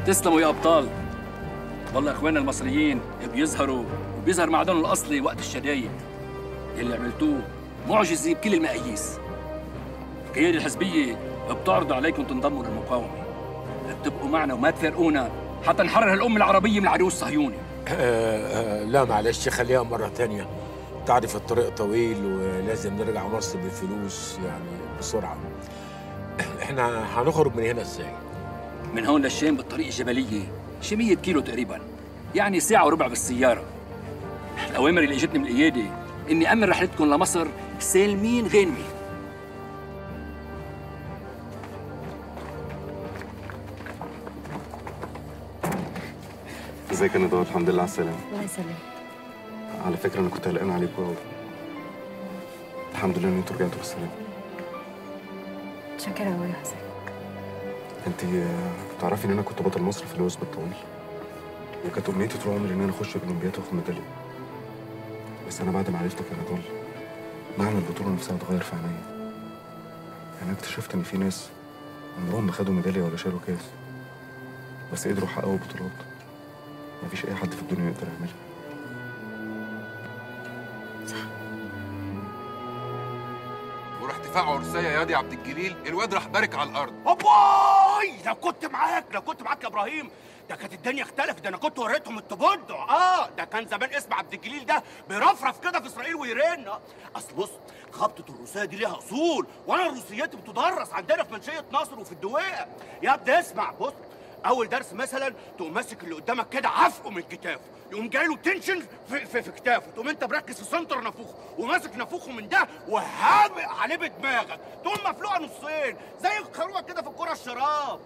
تسلموا يا ابطال والله اخواننا المصريين بيظهروا وبيظهر معدنهم الاصلي وقت الشدايد اللي عملتوه معجزه بكل المقاييس القياده الحزبيه بتعرض عليكم تنضموا للمقاومه بتبقوا معنا وما تفارقونا حتى نحرر الأمة العربية من العدو الصهيوني آه آه لا معلش خليها مرة تانية تعرف الطريق طويل ولازم نرجع مصر بالفلوس يعني بسرعة احنا هنخرج من هنا ازاي؟ من هون للشام بالطريق الجبلية شي 100 كيلو تقريبا يعني ساعة وربع بالسيارة الأوامر اللي اجتني من القيادة إني أمن رحلتكم لمصر سالمين غانمين ازيك يا نضال الحمد لله على السلامة الله يسلمك على فكرة أنا كنت قلقان عليكم أوي الحمد لله إن أنتوا رجعتوا بالسلامة شكرا أوي يا حسن أنت تعرفي إن أنا كنت بطل مصر في الوثب الطويل وكانت أمنيتي طول عمري إن أنا أخش الأولمبياد وآخد ميدالية بس أنا بعد ما عرفتك يا نضال معنى البطولة نفسها اتغير في عينيا أنا اكتشفت إن في ناس عمرهم ما خدوا ميدالية ولا شالوا كاس بس قدروا يحققوا بطولات مفيش أي حد في الدنيا يقدر يعملها وراح تفاع عرسية يا ياضي عبد الجليل الواد راح بارك على الارض أبوي لو كنت معاك لو كنت معاك يا ابراهيم ده كانت الدنيا اختلفت ده انا كنت وريتهم التبدع اه ده كان زمان اسم عبد الجليل ده بيرفرف كده في اسرائيل ويرن آه. اصل بص خبطه الروسيه دي ليها اصول وانا روسيتي بتدرس عندنا في منشيه نصر وفي الدويقه يا ابني اسمع بص اول درس مثلا تقوم ماسك اللي قدامك كده عفقه من كتافه يقوم جاي له تنشن في, في, في كتافه تقوم انت مركز في سنتر نافوخه وماسك نافوخه من ده وهابق عليه بدماغك تقوم مفلوقه نصين زي الخروه كده في الكره الشراب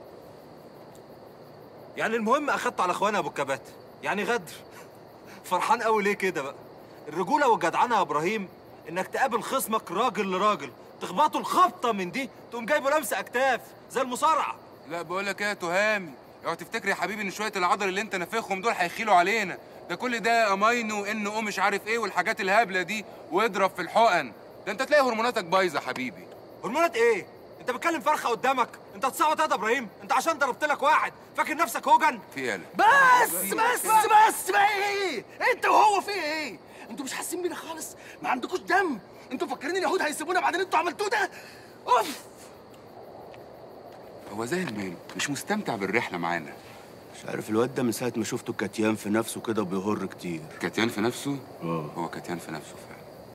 يعني المهم اخدت على اخوانا ابو الكبات يعني غدر فرحان قوي ليه كده بقى الرجوله والجدعنه يا ابراهيم انك تقابل خصمك راجل لراجل تخبطه الخبطه من دي تقوم جايبه لمسه اكتاف زي المصارعه لا بقول لك ايه يا تهامي اوعى تفتكر يا حبيبي ان شويه العضل اللي انت نافخهم دول هيخيلوا علينا ده كل ده امينو ان او مش عارف ايه والحاجات الهبله دي واضرب في الحقن ده انت تلاقي هرموناتك بايظه حبيبي هرمونات ايه انت بتكلم فرخه قدامك انت هتصوت يا ابراهيم انت عشان ضربت لك واحد فاكر نفسك هوجن في ايه بس بس بس بقى ايه انت وهو في ايه انتوا مش حاسين بينا خالص ما عندكوش دم انتوا فاكرين اليهود هيسيبونا بعدين انتوا عملتوه ده اوف هو زي المال مش مستمتع بالرحله معانا مش عارف الواد ده من ساعة ما شفته كتيان في نفسه كده بيهر كتير كتيان في نفسه اه هو كتيان في نفسه فعلا